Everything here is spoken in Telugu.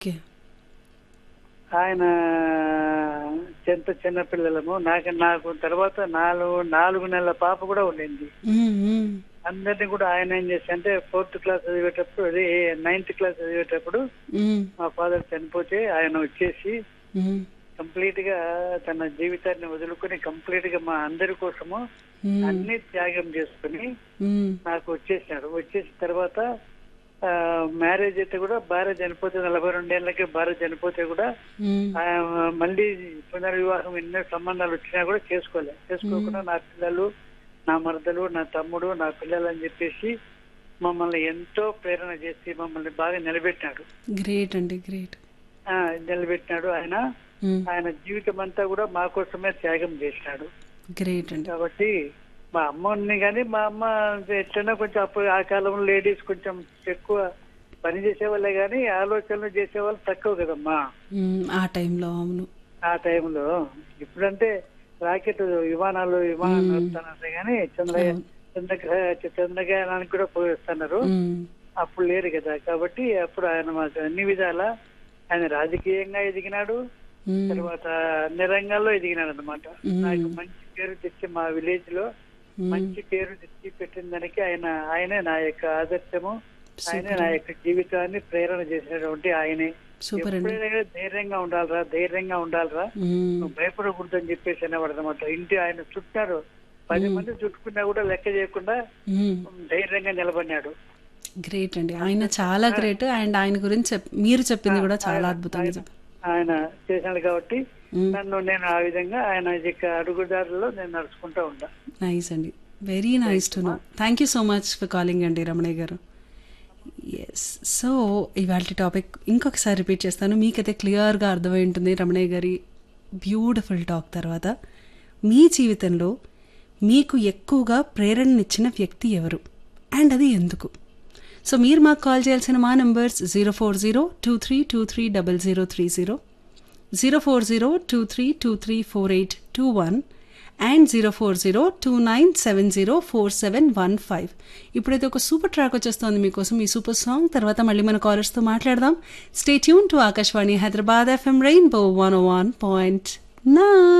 ఓకే ఆయన ఎంత చిన్న పిల్లలము నాకు నాకు తర్వాత నాలుగు నాలుగు నెలల పాప కూడా ఉండింది మ్మ్, మ్మ్. అందరినీ కూడా ఆయన ఏం చేసి అంటే ఫోర్త్ క్లాస్ చదివేటప్పుడు అదే నైన్త్ క్లాస్ చదివేటప్పుడు మ్మ్, మా ఫాదర్ చనిపోతే ఆయన వచ్చేసి మ్మ్, కంప్లీట్ గా తన జీవితాన్ని వదులుకొని కంప్లీట్ గా మా అందరి కోసము మ్మ్, అన్ని త్యాగం చేసుకుని మ్మ్, నాకు వచ్చేసినాడు వచ్చేసిన తర్వాత మ్యారేజ్ అయితే కూడా భార్య చనిపోతే నలభై రెండేళ్లకి భార్య చనిపోతే కూడా మ్మ్, ఆ, మళ్ళీ పునర్వివాహం ఎన్నో సంబంధాలు వచ్చినా కూడా చేసుకోలే చేసుకోకుండా నా పిల్లలు నా మరదలు నా తమ్ముడు నా పిల్లలు అని చెప్పేసి మమ్మల్ని ఎంతో ప్రేరణ చేసి మమ్మల్ని బాగా నిలబెట్టినాడు గ్రేట్ అండి గ్రేట్ ఆ, నిలబెట్టినాడు ఆయన మ్మ్, ఆయన జీవితం అంతా కూడా మా కోసమే త్యాగం చేసినాడు గ్రేట్ అండి కాబట్టి మా అమ్మని కానీ మా అమ్మ ఎట్లన్నా కొంచెం అప్పుడు ఆ కాలంలో లేడీస్ కొంచెం ఎక్కువ పని చేసేవాళ్ళే కానీ ఆలోచనలు చేసేవాళ్ళు తక్కువ కదమ్మా మ్మ్, ఆ టైంలో అవును ఆ టైంలో ఇప్పుడంటే రాకెట్ విమానాలు విమానాలు వస్తున్నారు కానీ చంద్ర చంద్రగ్రహ చంద్రగ్రహణానికి కూడా పోయిస్తున్నారు మ్మ్, అప్పుడు లేరు కదా కాబట్టి అప్పుడు ఆయన మాకు అన్ని విధాల ఆయన రాజకీయంగా ఎదిగినాడు మ్మ్, తర్వాత అన్ని రంగాల్లో ఎదిగినాడు అనమాట నాకు మంచి పేరు తెచ్చి మా విలేజ్ లో మంచి పేరు తెచ్చి పెట్టిన దానికి ఆయన ఆయనే నా యొక్క ఆదర్శము ఆయనే నా యొక్క జీవితాన్ని ప్రేరణ చేసినటువంటి ఆయనే సూపర్ అండి ఎప్పుడైనా ధైర్యంగా ఉండాలిరా ధైర్యంగా ఉండాలిరా మ్మ్, నువ్వు భయపడకూడదు అని చెప్పేసి అనేవాడు అనమాట ఇంటి ఆయన చుట్టారు పది మంది చుట్టుకున్నా కూడా లెక్క చేయకుండా మ్మ్. ధైర్యంగా నిలబడినాడు గ్రేట్ అండి ఆయన చాలా గ్రేట్ అండ్ ఆయన గురించి చెప్- మీరు చెప్పింది కూడా చాలా అద్భుతంగా చెప్పారు ఆయన చేసినాడు కాబట్టి నన్ను నేను ఆ విధంగా ఆయన యొక్క అడుగుదారుల్లో నేను నడుచుకుంటా ఉంటా నైస్ అండి very nice to know thank you so much for calling అండి రమణయ్య గారు ఎస్ సో ఇవాళ టాపిక్ ఇంకొకసారి రిపీట్ చేస్తాను మీకైతే క్లియర్గా అర్థమై ఉంటుంది రమణయ్య గారి బ్యూటిఫుల్ టాక్ తర్వాత మీ జీవితంలో మీకు ఎక్కువగా ప్రేరణనిచ్చిన వ్యక్తి ఎవరు అండ్ అది ఎందుకు సో మీరు మాకు కాల్ చేయాల్సిన మా numbers zero four zero two three two three double zero three zero zero four zero two three two three four eight two one and zero four zero two nine seven zero four seven one five ఇప్పుడైతే ఒక సూపర్ ట్రాక్ వచ్చేస్తుంది మీకోసం ఈ సూపర్ సాంగ్ తర్వాత మళ్ళీ మన కాలర్స్తో మాట్లాడదాం stay tune to Akashvani Hyderabad FM rainbow one one point నా